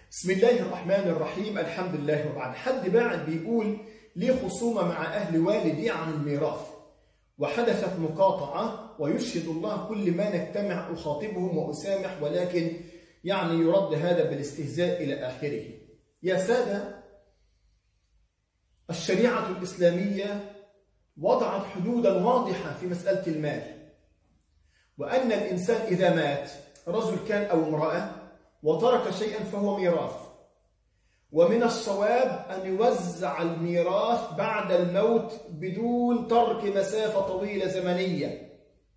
بسم الله الرحمن الرحيم الحمد لله وبعد حد باعت بيقول لي خصومة مع أهل والدي عن الميراث وحدثت مقاطعة ويشهد الله كل ما نجتمع أخاطبهم وأسامح ولكن يعني يرد هذا بالاستهزاء إلى آخره يا سادة الشريعة الإسلامية وضعت حدودا واضحة في مسألة المال وأن الإنسان إذا مات رجل كان أو امرأة وترك شيئا فهو ميراث ومن الصواب أن يوزع الميراث بعد الموت بدون ترك مسافة طويلة زمنية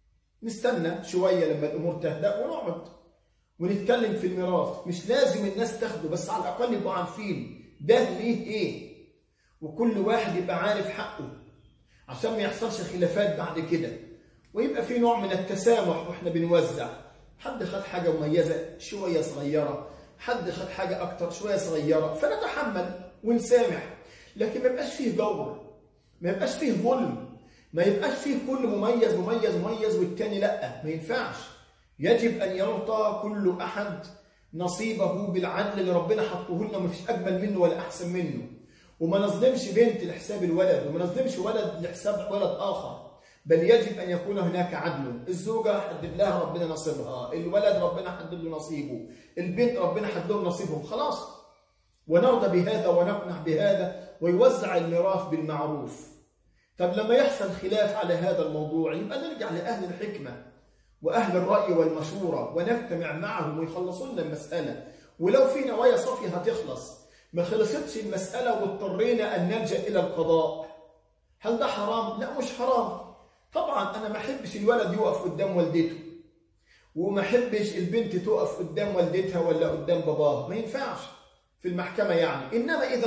نستنى شوية لما الأمور تهدأ ونقعد ونتكلم في الميراث مش لازم الناس تاخده بس على الأقل يبقوا عارفين ده ليه إيه وكل واحد يبقى عارف حقه عشان ما يحصلش خلافات بعد كده ويبقى في نوع من التسامح واحنا بنوزع حد خد حاجة مميزة شوية صغيرة حد خد حاجة أكتر شوية صغيرة فنتحمل ونسامح لكن ما يبقاش فيه جور ما يبقاش فيه ظلم ما يبقاش فيه كل مميز مميز مميز والتاني لا ما ينفعش يجب أن يعطى كل أحد نصيبه بالعدل اللي ربنا حطه لنا مفيش أجمل منه ولا أحسن منه وما نظلمش بنت لحساب الولد وما نظلمش ولد لحساب ولد آخر بل يجب أن يكون هناك عدل الزوجة حدد لها ربنا نصيبها الولد ربنا حدد له نصيبه البنت ربنا حدد له نصيبهم خلاص ونرضى بهذا ونقنع بهذا ويوزع الميراث بالمعروف طب لما يحصل خلاف على هذا الموضوع يبقى نرجع لأهل الحكمة وأهل الرأي والمشورة ونجتمع معهم ويخلصوا لنا المسألة ولو في نوايا صافية هتخلص ما خلصتش المسألة واضطرينا أن نلجأ إلى القضاء هل ده حرام؟ لا مش حرام طبعا انا ما احبش الولد يقف قدام والدته وما احبش البنت تقف قدام والدتها ولا قدام باباها ما ينفعش في المحكمه يعني انما اذا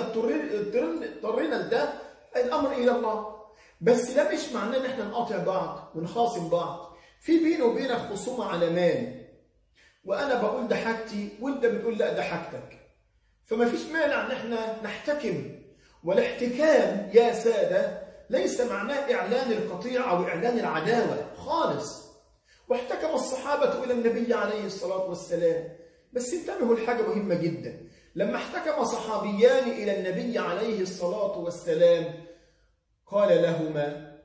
اضطرينا لده الامر الى الله بس ده مش معناه ان احنا نقاطع بعض ونخاصم بعض في بيني وبينك خصومه على مال وانا بقول ده حاجتي وانت بتقول لا ده حاجتك فما فيش مانع ان احنا نحتكم والاحتكام يا ساده ليس معناه إعلان القطيعة وإعلان العداوة خالص واحتكم الصحابة إلى النبي عليه الصلاة والسلام بس انتبهوا لحاجة مهمة جدا لما احتكم صحابيان إلى النبي عليه الصلاة والسلام قال لهما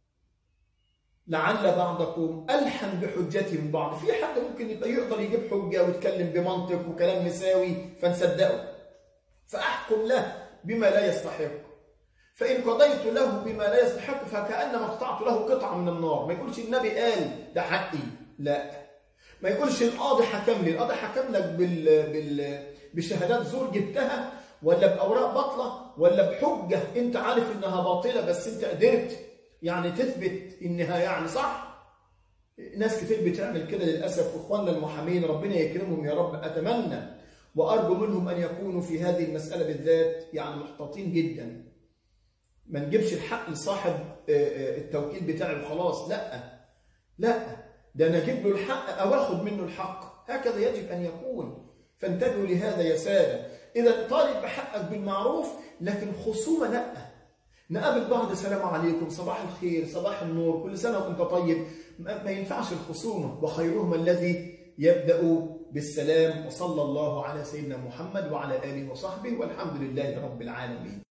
لعل بعضكم ألحن بحجة من بعض في حد ممكن يبقى يقدر يجيب حجة ويتكلم بمنطق وكلام مساوي فنصدقه فأحكم له بما لا يستحق فإن قضيت له بما لا يستحق فكأنما اقطعت له قطعة من النار ما يقولش النبي قال ده حقي لا ما يقولش القاضي حكم لي القاضي حكم لك بال... بال... بشهادات زور جبتها ولا بأوراق باطلة ولا بحجة أنت عارف إنها باطلة بس أنت قدرت يعني تثبت إنها يعني صح ناس كتير بتعمل كده للأسف إخواننا المحامين ربنا يكرمهم يا رب أتمنى وأرجو منهم أن يكونوا في هذه المسألة بالذات يعني محتاطين جداً ما نجيبش الحق لصاحب التوكيل بتاعي وخلاص لا لا ده انا اجيب له الحق او اخد منه الحق هكذا يجب ان يكون فانتبهوا لهذا يا ساده اذا طالب بحقك بالمعروف لكن خصومه لا نقابل بعض سلام عليكم صباح الخير صباح النور كل سنه وانت طيب ما ينفعش الخصومه وخيرهم الذي يبدا بالسلام وصلى الله على سيدنا محمد وعلى اله وصحبه والحمد لله رب العالمين